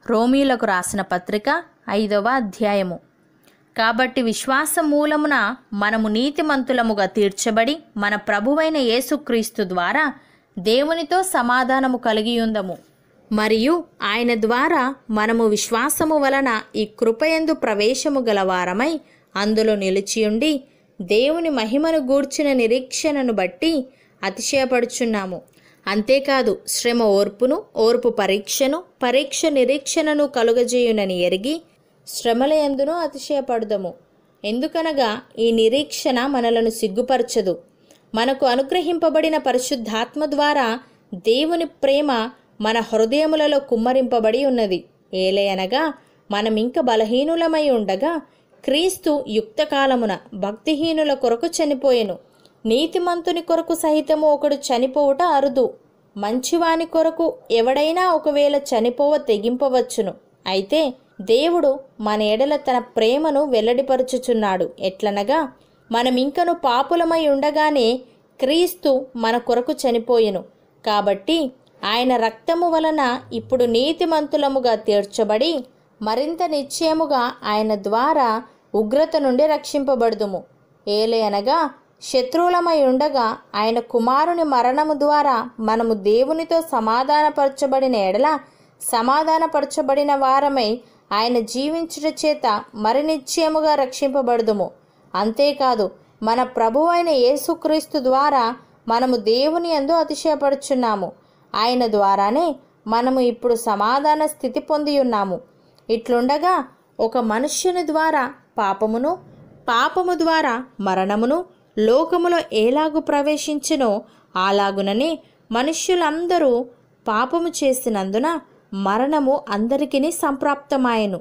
రోమీలకు రాసిన పత్రిక ఐదవ అధ్యాయము కాబట్టి విశ్వాస మూలమున మనము నీతిమంతులముగా తీర్చబడి మన ప్రభువైన యేసుక్రీస్తు ద్వారా దేవునితో సమాధానము కలిగి ఉందము మరియు ఆయన ద్వారా మనము విశ్వాసము వలన ఈ కృపయందు ప్రవేశము గలవారమై అందులో నిలిచియుండి దేవుని మహిమను గూర్చిన నిరీక్షణను బట్టి అతిశయపడుచున్నాము అంతేకాదు శ్రమ ఓర్పును ఓర్పు పరీక్షను పరీక్ష నిరీక్షణను కలుగజేయునని ఎరిగి శ్రమల ఎందునూ అతిశయపడదము ఎందుకనగా ఈ నిరీక్షణ మనలను సిగ్గుపరచదు మనకు అనుగ్రహింపబడిన పరిశుద్ధాత్మ ద్వారా దేవుని ప్రేమ మన హృదయములలో కుమ్మరింపబడి ఉన్నది ఏలయనగా మనం ఇంక బలహీనులమై ఉండగా క్రీస్తు యుక్తకాలమున భక్తిహీనుల కొరకు చనిపోయెను నీతిమంతుని కొరకు సహితము ఒకడు చనిపోవుట అరుదు మంచివాని కొరకు ఎవడైనా ఒకవేళ చనిపోవ తెగింపవచ్చును అయితే దేవుడు మన ఎడల తన ప్రేమను వెల్లడిపరుచుచున్నాడు ఎట్లనగా మనమింకను పాపులమై ఉండగానే క్రీస్తు మన కొరకు చనిపోయెను కాబట్టి ఆయన రక్తము వలన ఇప్పుడు నీతిమంతులముగా తీర్చబడి మరింత నిశ్చయముగా ఆయన ద్వారా ఉగ్రత నుండి రక్షింపబడుదుము ఏలయనగా శత్రువులమై ఉండగా ఆయన కుమారుని మరణము ద్వారా మనము దేవునితో సమాధానపరచబడిన ఎడల సమాధానపరచబడిన వారమై ఆయన జీవించుట చేత మరి నిశ్చయముగా రక్షింపబడుదుము అంతేకాదు మన ప్రభువైన యేసుక్రీస్తు ద్వారా మనము దేవుని యందు అతిశయపడుచున్నాము ఆయన ద్వారానే మనము ఇప్పుడు సమాధాన స్థితి పొంది ఉన్నాము ఇట్లుండగా ఒక మనుష్యుని ద్వారా పాపమును పాపము ద్వారా మరణమును లోకములో ఎలాగు ప్రవేశించినో అలాగుననే మనుష్యులందరూ పాపము చేసినందున మరణము అందరికీ సంప్రాప్తమాయెను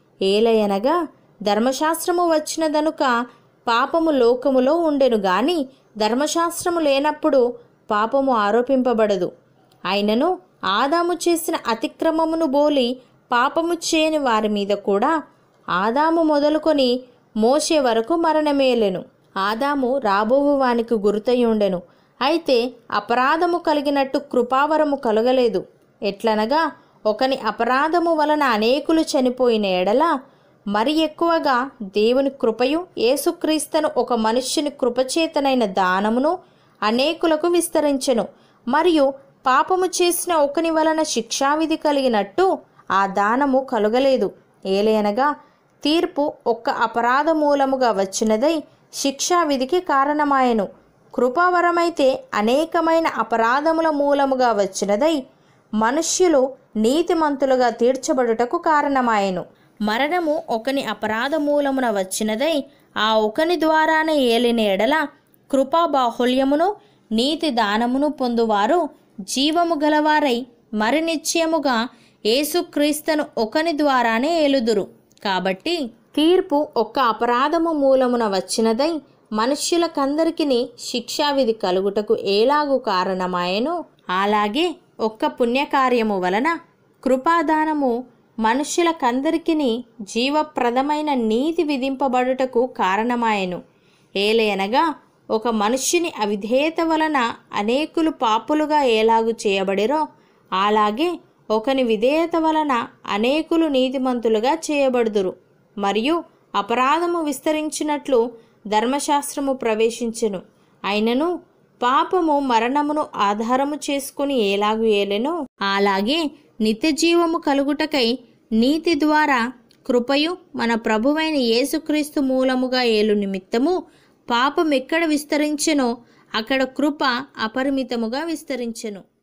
ఏలయనగా ధర్మశాస్త్రము వచ్చినదనుక పాపము లోకములో ఉండెను గాని ధర్మశాస్త్రము లేనప్పుడు పాపము ఆరోపింపబడదు అయినను ఆదాము చేసిన అతిక్రమమును బోలి పాపము చేయని వారి మీద కూడా ఆదాము మొదలుకొని మోసే వరకు మరణమేలెను ఆదాము రాబోవు వానికి గురుతయుండెను అయితే అపరాధము కలిగినట్టు కృపావరము కలగలేదు ఎట్లనగా ఒకని అపరాధము వలన అనేకులు చనిపోయిన ఎడల మరి ఎక్కువగా దేవుని కృపయు యేసుక్రీస్తును ఒక మనుష్యుని కృపచేతనైన దానమును అనేకులకు విస్తరించెను మరియు పాపము చేసిన ఒకని వలన శిక్షావిధి కలిగినట్టు ఆ దానము కలుగలేదు ఏలేనగా తీర్పు ఒక్క అపరాధ మూలముగా వచ్చినదై శిక్షావిధికి కారణమాయెను కృపావరమైతే అనేకమైన అపరాధముల మూలముగా వచ్చినదై మనుష్యులు నీతిమంతులుగా తీర్చబడుటకు కారణమాయెను మరణము ఒకని అపరాధ మూలమున వచ్చినదై ఆ ఒకని ద్వారానే ఏలిన ఎడల కృపా బాహుల్యమును నీతి దానమును పొందువారు జీవము గలవారై మరి నిశ్చయముగా యేసుక్రీస్తును ఒకని ద్వారానే ఏలుదురు కాబట్టి తీర్పు ఒక్క అపరాధము మూలమున వచ్చినదై మనుష్యులకందరికీ శిక్షావిధి కలుగుటకు ఏలాగు కారణమాయెను అలాగే ఒక్క పుణ్యకార్యము వలన కృపాదానము మనుష్యులకందరికీ జీవప్రదమైన నీతి విధింపబడుటకు కారణమాయెను ఏలయనగా ఒక మనుష్యుని అవిధేయత వలన అనేకులు పాపులుగా ఏలాగు చేయబడిరో అలాగే ఒకని విధేయత వలన అనేకులు నీతిమంతులుగా చేయబడుదురు మరియు అపరాధము విస్తరించినట్లు ధర్మశాస్త్రము ప్రవేశించెను అయినను పాపము మరణమును ఆధారము చేసుకుని ఎలాగు ఏలెనో అలాగే నిత్యజీవము కలుగుటకై నీతి ద్వారా కృపయు మన ప్రభువైన యేసుక్రీస్తు మూలముగా ఏలు నిమిత్తము పాపం ఎక్కడ విస్తరించెనో అక్కడ కృప అపరిమితముగా విస్తరించెను